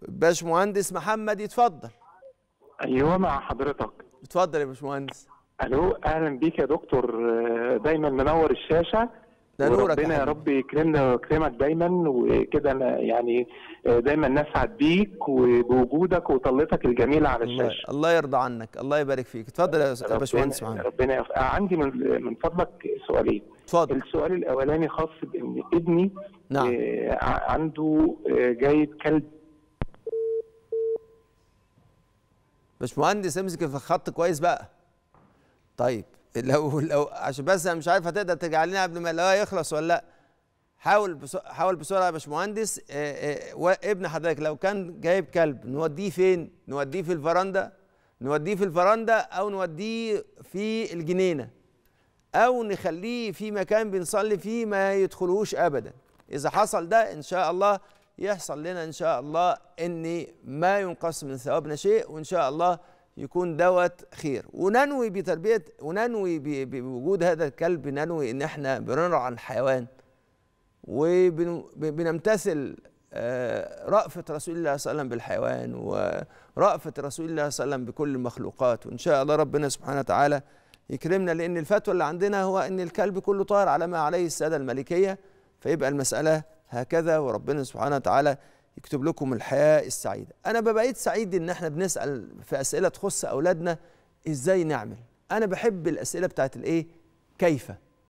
باشمهندس محمد يتفضل ايوه مع حضرتك اتفضل يا باشمهندس الو اهلا بيك يا دكتور آه، دايما منور الشاشه ده نورك يا ربنا يا حبيبي. رب يكرمنا ويكرمك دايما وكده أنا يعني آه، دايما نسعد بيك وبوجودك وطلتك الجميله على الله, الشاشه الله يرضى عنك الله يبارك فيك اتفضل يا يا باشمهندس ربنا محمد ربنا يف... عندي من من فضلك سؤالين اتفضل السؤال الاولاني خاص بان ابني نعم. آه، ع- عنده آه، جايب كلب باشمهندس امسك في الخط كويس بقى طيب لو لو عشان بس انا مش عارف هتقدر ترجع لنا قبل ما الهواء يخلص ولا لا حاول بس حاول بسرعه يا باشمهندس آه، آه، و- ابن حضرتك لو كان جايب كلب نوديه فين؟ نوديه في الفرندا نوديه في الفرندا او نوديه في الجنينه او نخليه في مكان بنصلي فيه ما يدخلوش ابدا اذا حصل ده ان شاء الله يحصل لنا ان شاء الله ان ما ينقص من ثوابنا شيء وان شاء الله يكون دوت خير وننوي بتربيه وننوي ب- بوجود هذا الكلب ننوي ان احنا بنرعى الحيوان وبنمتثل رأفة رسول الله صلى الله عليه وسلم بالحيوان ورأفة رسول الله صلى الله عليه وسلم بكل المخلوقات وإن شاء الله ربنا سبحانه وتعالى يكرمنا لأن الفتوى اللي عندنا هو أن الكلب كله طاهر على ما عليه السادة الملكية فيبقى المسألة هكذا وربنا سبحانه وتعالى يكتب لكم الحياة السعيدة أنا ببقيت سعيد إن احنا بنسأل في أسئلة تخص أولادنا إزاي نعمل أنا بحب الأسئلة بتاعت الإيه كيف